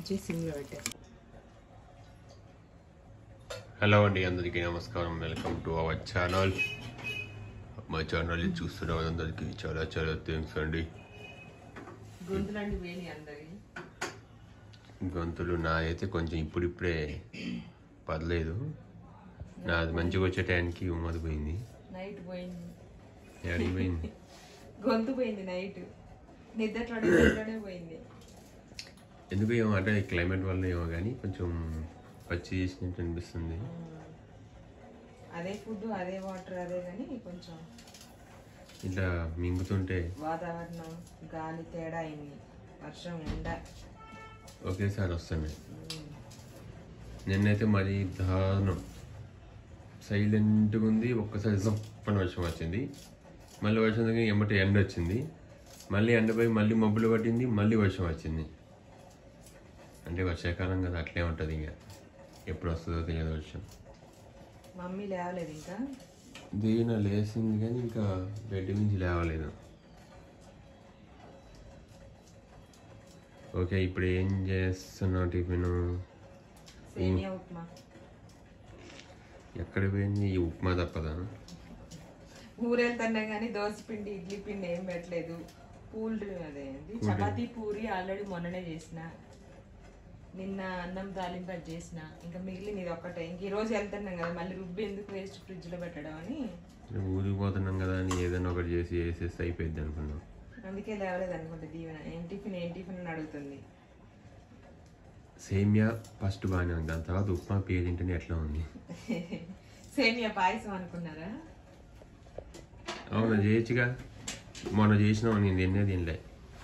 ఉంచి సిమ్లో పెట్టేస్తాం హలో అండి అందరికీ నమస్కారం వెల్కమ్ టు అవర్ ఛానల్ మా ఛానల్ చూస్తున్న వాళ్ళందరికీ చాలా చాలా థ్యాంక్స్ అండి గొంతులండి వేణి అందరి గొంతులు నా అయితే కొంచెం ఇప్పుడిప్పుడే పర్లేదు నాది మంచిగా వచ్చే టైంకి ఉమ్మది పోయింది నైట్ పోయింది ఎడికి పోయింది గొంతు పోయింది నైట్ నిద్రలోనే నిద్రలోనే పోయింది ఎందుకు ఏమో అంటే ఈ క్లైమేట్ వల్ల ఏమో కానీ కొంచెం పచ్చి చేసినట్టు అనిపిస్తుంది అదే ఫుడ్ అదే వాటర్ అదే కానీ కొంచెం ఇట్లా మింగుతుంటే వాతావరణం గాలి తేడా అయింది వర్షం ఎండ ఒకేసారి వస్తున్నాయి నిన్నైతే మరి దారుణం సైలెంట్గా ఉంది ఒక్కసారి జప్పని వర్షం వచ్చింది మళ్ళీ వర్షం దగ్గర ఎమ్మటి ఎండ వచ్చింది మళ్ళీ ఎండపోయి మళ్ళీ మబ్బులు పట్టింది మళ్ళీ వర్షం వచ్చింది అంటే వర్షాకాలం కదా అట్లే ఉంటుంది ఇంకా ఎప్పుడు వస్తుందో తెలియదు వర్షం మమ్మీ లేవలేదు ఇంకా దీన లేసింది కానీ ఇంకా బెడ్ నుంచి లేవలేదు ఓకే ఇప్పుడు ఏం చేస్తున్నావు టిఫిన్ సేమియా ఉప్మా ఎక్కడ పోయింది ఈ ఉప్మా తప్పదా ఊరెళ్తున్నా కానీ దోశ పిండి ఇడ్లీ పిండి ఏం పెట్టలేదు పూల్ అదే ఏంది, చపాతీ పూరి ఆల్రెడీ మొన్ననే చేసిన నిన్న అన్నం తాలింపు అది చేసిన ఇంకా మిగిలిన ఇది ఒక్కటే ఇంక ఈ రోజు వెళ్తున్నాం కదా మళ్ళీ రుబ్బి ఎందుకు వేస్ట్ ఫ్రిడ్జ్ లో పెట్టడం అని ఊరికి పోతున్నాం కదా అని ఏదైనా ఒకటి చేసి వేసేస్తే అయిపోయింది అనుకున్నాం అందుకే లేవలేదు అనుకుంటా దీవెన ఏం టిఫిన్ ఏం టిఫిన్ అని అడుగుతుంది సేమియా ఫస్ట్ బాగానే ఉంది దాని తర్వాత ఉప్మా పేరు తింటేనే ఎట్లా ఉంది సేమియా పాయసం అనుకున్నారా అవును చేయొచ్చుగా మొన్న చేసినావు నేను తిన్నే తినలే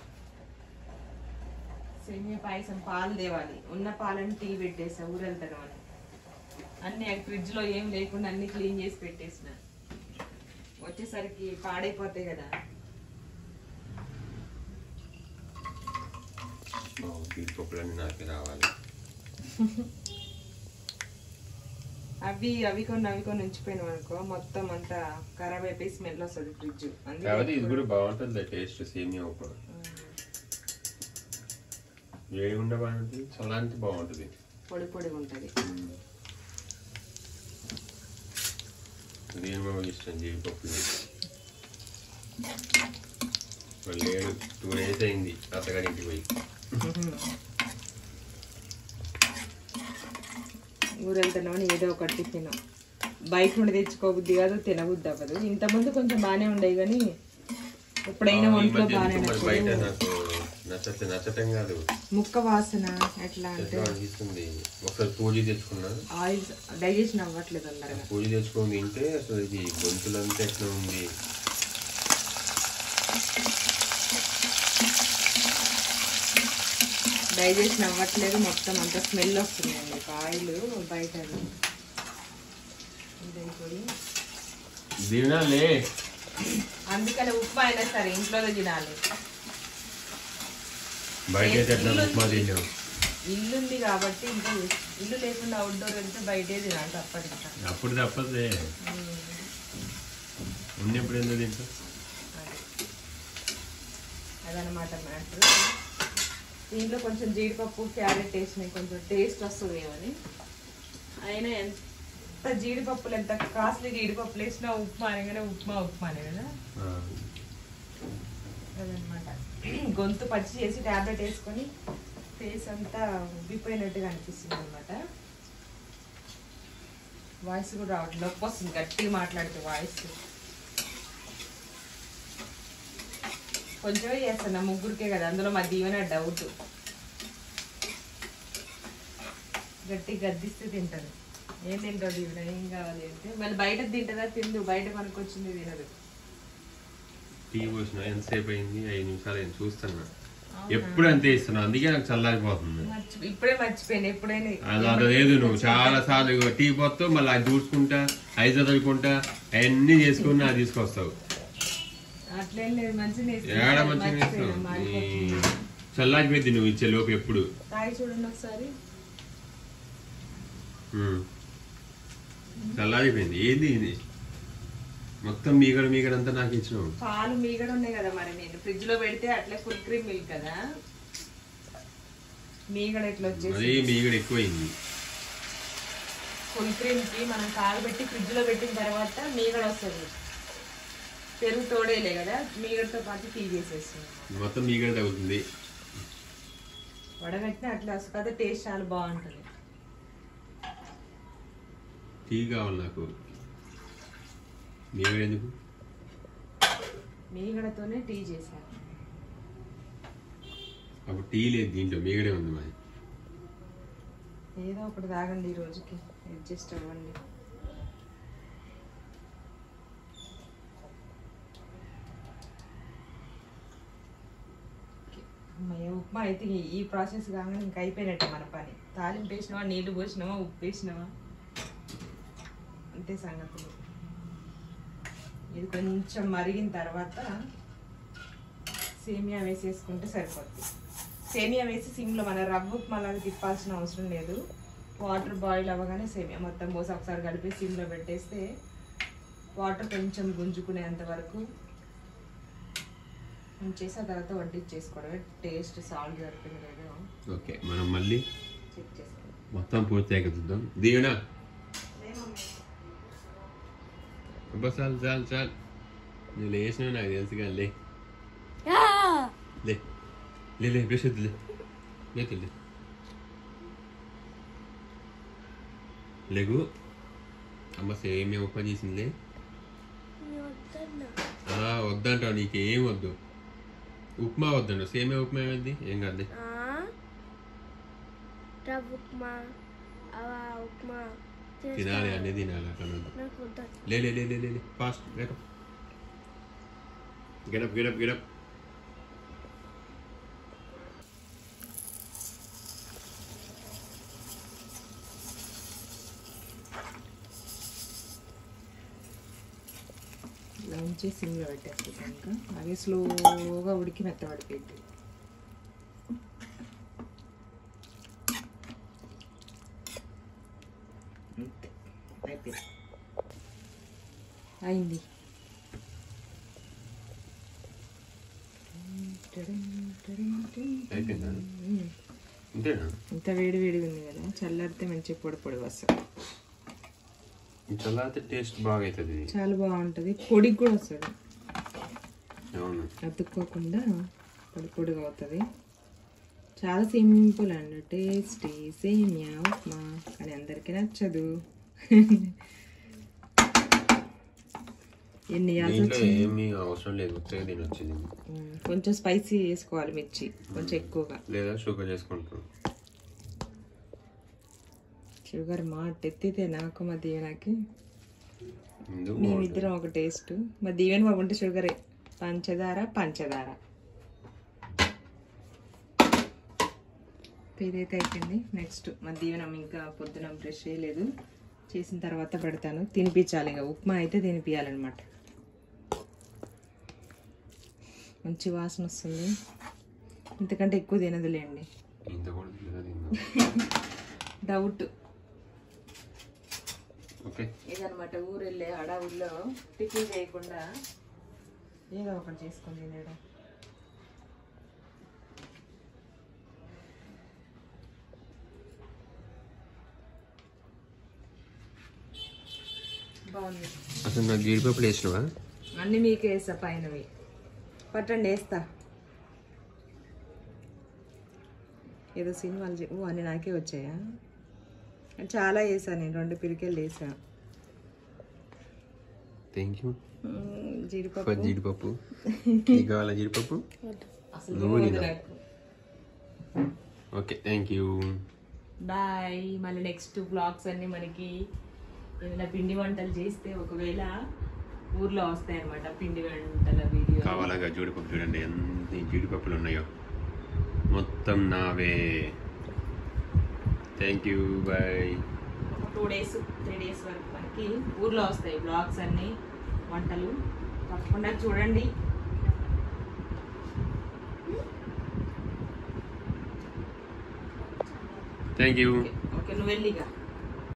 సేమియా పాయసం పాలు తేవాలి ఉన్న పాలని టీ పెట్టేసా ఊరెళ్తాను అని అన్ని ఫ్రిడ్జ్ లో ఏం లేకుండా అన్ని క్లీన్ చేసి పెట్టేసిన వచ్చేసరికి పాడైపోతాయి కదా పప్పులన్నీ నాకే రావాలి అవి అవి కొన్ని అవి కొన్ని ఉంచిపోయినాం అనుకో మొత్తం అంతా ఖరాబ్ అయిపోయి స్మెల్ వస్తుంది ఫ్రిడ్జ్ కాబట్టి ఇది కూడా బాగుంటుంది టేస్ట్ సేమియా ఉప్మా వేడి ఉండే బాగుంటుంది చల్లాంటి బాగుంటుంది పొడి పొడిగా ఉంటుంది నేను బాగా ఇష్టం జీడిపప్పు మళ్ళీ ఏడు టూ డేస్ అయింది అత్తగారింటికి పోయి ఊరెళ్తున్నామని ఏదో ఒకటి టిఫిన్ బయట నుండి తెచ్చుకోబుద్ది కాదు తినబుద్ది అవ్వదు ఇంతకుముందు కొంచెం బాగానే ఉండేవి కానీ ఎప్పుడైనా ఈ ఒంట్లో మధ్య బాగానే ఎందుకో మరి నచ్చదు. బయట నాకు నచ్చతే నచ్చటం కాదు ముక్క వాసన ఎట్లా అంటే ఎట్లా అనిపిస్తుంది ఒకసారి పూజ తెచ్చుకున్నా ఆయిల్ డైజెషన్ అవ్వట్లేదు తొందరగా పూజ తెచ్చుకొని తింటే అసలు ఇది గొంతులంతా ఎట్లా ఉంది డైజెషన్ అవ్వట్లేదు మొత్తం అంత స్మెల్ వస్తుంది అండి ఆయిల్ బయట ఇదైపోయి తినాలే అందుకని ఉప్మా అయినా సరే ఇంట్లోనే తినాలి బయట అయితే ఎట్లా ఉప్మా తిన్నావు ఇల్లు ఉంది కాబట్టి ఇంకా ఇల్లు లేకుండా అవుట్డోర్ వెళ్తే బయటే తినాలి తప్పదు ఇంకా అప్పుడు తప్పదే ఉన్నప్పుడు ఎందుకు తింటావు అది అదనమాట మ్యాటర్ దీంట్లో కొంచెం జీడిపప్పు క్యారెట్ వేసినాయి కొంచెం టేస్ట్ వస్తుంది ఏమని అయినా ఎంత జీడిపప్పులు ఎంత కాస్ట్లీ జీడిపప్పులు వేసినా ఉప్మా అనగానే ఉప్మా ఉప్మానే కదా ఆ. అదనమాట గొంతు పచ్చి చేసి ట్యాబ్లెట్ వేసుకొని ఫేస్ అంతా ఉబ్బిపోయినట్టుగా అనిపిస్తుంది అనమాట వాయిస్ కూడా రావట్లేదు నొప్పి వస్తుంది గట్టిగా మాట్లాడితే వాయిస్ కొంచెమే చేస్తాను నా ముగ్గురికే కదా అందులో మా దీవెన డౌట్ గట్టి గద్దిస్తే తింటాను ఏం తింటావు దీవెన ఏం కావాలి అంటే మళ్ళీ బయట తింటుందా తిందు బయట మనకు వచ్చింది తినదు టీ పోసిన ఎంతసేపు అయింది ఐదు నిమిషాలు అయింది చూస్తున్నా ఎప్పుడు అంతే ఇస్తున్నా అందుకే నాకు చల్లారిపోతుంది మర్చి ఇప్పుడే మర్చిపోయాను ఎప్పుడైనా అది అది లేదు నువ్వు చాలా సార్లు ఇగో టీ పోతావు మళ్ళీ అది చూసుకుంటా ఐదు చదువుకుంటా అవన్నీ చేసుకుని అది తీసుకొస్తావు అట్లేం లేదు మంచిగా ఏడ మంచిగా ఇస్తావు నీ చల్లారిపోయింది నువ్వు ఇచ్చే లోపు ఎప్పుడు తాగి చూడండి ఒకసారి ఉమ్. చల్లారిపోయింది ఏంది ఇది మొత్తం మీగడ మీగడ అంతా నాకు ఇచ్చినావు పాలు మీగడ ఉన్నాయి కదా మరి నేను ఫ్రిడ్జ్ లో పెడితే అట్లే ఫుల్ క్రీమ్ మిల్క్ కదా మీగడ ఇట్లా వచ్చేసి మరీ మీగడ ఎక్కువైంది ఫుల్ క్రీమ్ కి మనం కాగబెట్టి ఫ్రిడ్జ్ లో పెట్టిన తర్వాత మీగడ వస్తుంది పెరుగు తోడేలే కదా మీగడతో పాటు టీ చేసేస్తుంది మొత్తం మీగడ తగ్గుతుంది వడగట్టిన అట్లా వస్తుంది కదా టేస్ట్ చాలా బాగుంటుంది టీ కావాలి నాకు మీగడ ఎందుకు మీగడతోనే టీ చేశాను అప్పుడు టీ లేదు దీంట్లో మీగడే ఉంది మరి ఏదో ఒకటి తాగండి ఈ రోజుకి అడ్జస్ట్ అవ్వండి అమ్మయ్య, ఉప్మా అయితే ఈ- ఈ ప్రాసెస్ కాగానే ఇంకా అయిపోయినట్టే మన పని తాలింపు వేసినావా నీళ్లు పోసినావా ఉప్పు వేసినావా అంతే సంగతులు ఇది కొంచెం మరిగిన తర్వాత సేమియా వేసేసుకుంటే సరిపోద్ది సేమియా వేసి సిమ్లో మన రవ్వ ఉప్మా లాగా తిప్పాల్సిన అవసరం లేదు వాటర్ బాయిల్ అవ్వగానే సేమియా మొత్తం పోసి ఒకసారి కలిపి సిమ్లో పెట్టేస్తే వాటర్ కొంచెం గుంజుకునేంత వరకు ఉంచేసి ఆ తర్వాత వడ్డించేసుకోవడమే టేస్ట్ సాల్ట్ సరిపోయింది లేదో ఓకే మనం మళ్ళీ చెక్ చేసుకోండి మొత్తం పూర్తి చూద్దాం దీవెనా అబ్బా చాలు చాలు చాలు నువ్వు లేచినావు నాకు తెలుసు కానీ లే లే లే లే బ్రష్ వద్దు లే లే తల్లి లేగు అమ్మ సేమియా ఉప్మా చేసిందిలే ఆ, వద్దంటావు నీకేం వద్దు ఉప్మా వద్దంటావు సేమియా ఉప్మా ఏమైంది ఏం కాదు రవ్వ ఉప్మా అవ ఉప్మా చేస్తా. తినాలి అన్నీ తినాలి అక్కడ నాకు వద్దు లే లే లే లే లే లే fast get up get up get up get up ఇలా ఉంచి సిమ్లో పెట్టేస్తే కనుక అదే స్లోగా ఉడికి మెత్తబడిపోయింది అంతే అయిపోయింది అయింది అయిపోయిందా అంతేనా ఇంత వేడి వేడిగా ఉంది కదా చల్లారితే మంచి పొడి పొడి వస్తుంది ఈ చల్లారితే టేస్ట్ బాగా అవుతుంది ఇది చాలా బాగుంటుంది పొడికి కూడా వస్తుంది అవును అతుక్కోకుండా పొడి పొడిగా అవుతుంది చాలా సింపుల్ అండి టేస్టీ సేమియా ఉప్మా కానీ అందరికీ నచ్చదు ఎన్ని ఇవ్వాల్సి దీంట్లో వచ్చింది ఏమీ అవసరం లేదు ఉత్తగా దీని వచ్చింది ఉమ్, కొంచెం స్పైసీ వేసుకోవాలి మిర్చి కొంచెం ఎక్కువగా లేదా షుగర్ చేసుకుంటాం షుగర్ మా ఎత్తితే నాకు మా దీవెనకి ఎందుకు మేమిద్దరం ఒక టేస్ట్ మా దీవెన బాబు ఉంటే షుగరే పంచదార పంచదార ఇదైతే అయిపోయింది నెక్స్ట్ మా దీవెన ఇంకా పొద్దున బ్రష్ చేయలేదు చేసిన తర్వాత పెడతాను తినిపించాలి ఇక ఉప్మా అయితే తినిపించాలన్నమాట మంచి వాసన వస్తుంది ఇంతకంటే ఎక్కువ తినదులేండి ఇంత కూడా తినదా తిందాం డౌట్ ఓకే ఇదనమాట ఊరు వెళ్ళే హడావుల్లో టిఫిన్ చేయకుండా ఏదో ఒకటి చేసుకొని తినేయడం బాగుంది అసలు నాకు జీడిపప్పులు వేసినవా అన్ని మీకే వేస్తా పైనవి పట్టండి వేస్తా ఏదో సినిమాలు చే- ఓ అన్ని నాకే వచ్చాయా చాలా వేసా నేను రెండు పిరికెళ్ళు వేసా థ్యాంక్ యూ మ్మ్, జీడిపప్పు ఫర్ జీడిపప్పు నీకు కావాలా జీడిపప్పు అసలు నువ్వు తెలియదు తినవు. నాకు ఓకే థ్యాంక్ యూ బాయ్ మళ్ళీ నెక్స్ట్ బ్లాగ్స్ అన్ని మనకి ఏదైనా పిండి వంటలు చేస్తే ఒకవేళ ఊర్లో వస్తాయి అనమాట పిండి వంటల వీడియో కావాలగా జీడిపప్పు చూడండి ఎన్ని జీడిపప్పులు ఉన్నాయో మొత్తం నావే థ్యాంక్ యూ బాయ్ ఒక టూ డేస్ త్రీ డేస్ వరకు మనకి ఊర్లో వస్తాయి బ్లాగ్స్ అన్ని వంటలు తప్పకుండా చూడండి థ్యాంక్ యూ ఓకే నువ్వు వెళ్ళిగా